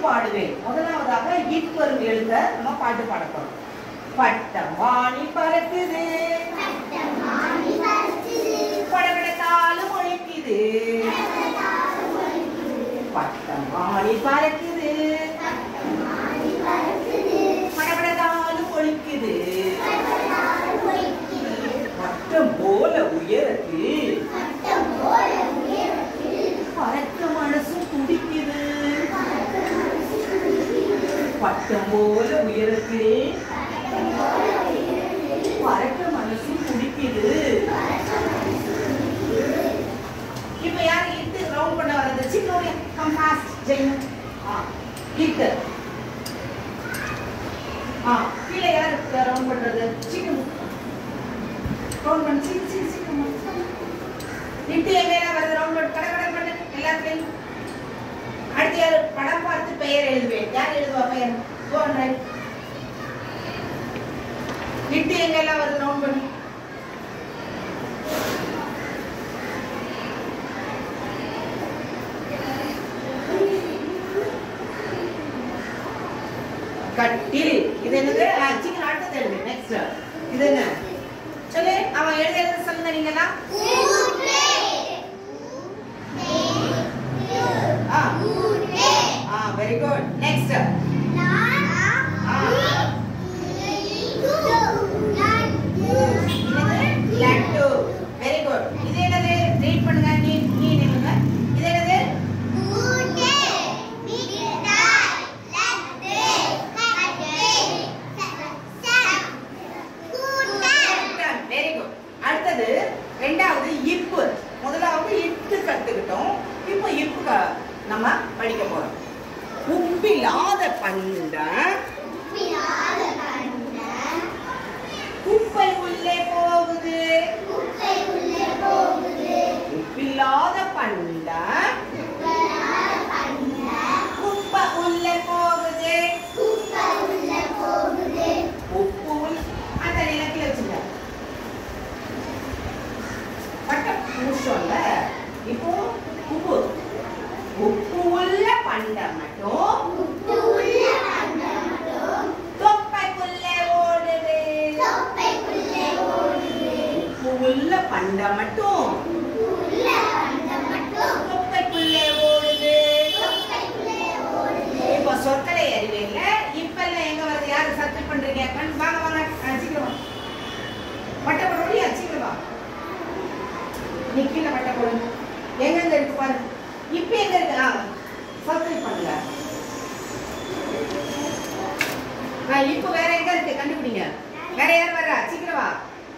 பாடுவேன் முதலாவதாக இட் வரும் எழுத நம்ம பாட்டு பாட போறோம் பட்டம் வாணி பறக்குது படபடத்தாலும் ஒழிக்குது பட்டம் வாணி பறக்குது படபடத்தாலும் ஒழிக்குது பட்டம் போல உயரத்தில் பறக்க மனசு துடிக்குது பட்டம் போல உயரத்திலே பறக்க மனசு துடிக்குது இப்ப யாரு இட்டு ரவுண்ட் பண்ண வர்றது சின்ன கம் ஃபாஸ்ட் ஜெயினு ஆ இட்டு ஆ கீழே யாரு ரவுண்ட் பண்றது சிக்கன் ரவுண்ட் பண்ணு சீக்கிரம் சீக்கிரம் சீக்கிரம் இட்டு எங்க வருது ரவுண்ட் பண்ணு கட கட பண்ணு எல்லாத்துலயும் அடுத்து யாரு படம் பார்த்து பெயர் எழுதுவேன் யார் எழுதுவா பெயர் கோ ரைட் இட்டு எங்க எல்லாம் வருது ரவுண்ட் பண்ணு கட்டில் இது என்னது ஆ, சீக்கிரம் அடுத்தது எழுது நெக்ஸ்ட் இது என்ன சொல்லு அவன் எழுதுறது சொல்லுங்க நீங்கலாம் ஆ ஆ வெரி குட் நெக்ஸ்ட் லட்டு வெரி குட் இது என்னது ரீட் பண்ணுங்க நீ நீ நில்லுங்க இது என்னது வெரி குட் அடுத்தது ரெண்டாவது இப்பு முதலாவது இட்டு கத்துக்கிட்டோம் இப்போ இப்பு க- நம்ம படிக்க போறோம் உப்பில்லாத பண்ட குப்பை உள்ளே போகுது உப்பில்லாத பண்ட குப்பை உள்ளே போகுது உப்பு உள் அந்த நிலத்தில் வச்சுங்க பட்டம் முடிச்சோம்ல இப்போ உப்பு உப்பு உள்ள பண்டம் மட்டும் தொப்பைக்குள்ளே ஓடுது உப்பு உள்ள பண்டம் மட்டும் தொப்பைக்குள்ளே ஓடுது இப்போ சொற்களை அறிவியல்ல இப்பெல்லாம் எங்க வருது யாரு சப்ஜெக்ட் பண்றீங்க கண் வாங்க வாங்க ஆ, சீக்கிரம் வாங்க. வட்டை போட முடியா சீக்கிரம் வா நீ கீழே வட்டை போடு எங்கெங்க இருக்கு பாரு இப்ப எங்க இருக்கு ஆ சப்ஸ்கிரைப் பண்ணுங்க ஆ இப்போ வேற எங்க இருக்கு கண்டுபிடிங்க வேற யார் வர்றா சீக்கிரம் வா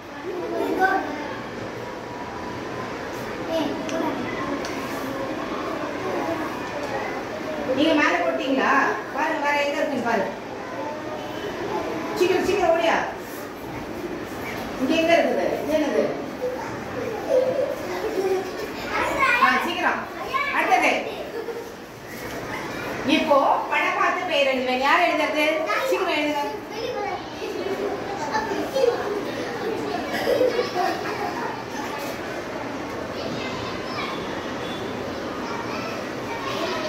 நீங்க மேல போட்டீங்களா பாருங்க வேற எங்க இருக்குன்னு பாரு சீக்கிரம் சீக்கிரம் ஓடியா இங்க எங்க இருக்குது இது என்னது ஆ சீக்கிரம் அடுத்தது இப்போ படம் பார்த்து பெயர் எழுதுவேன் யார் எழுதுறது சீக்கிரம் எழுதுங்க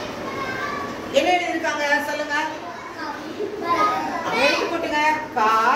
என்ன எழுதிருக்காங்க சொல்லுங்க எழுதி போட்டுங்க கா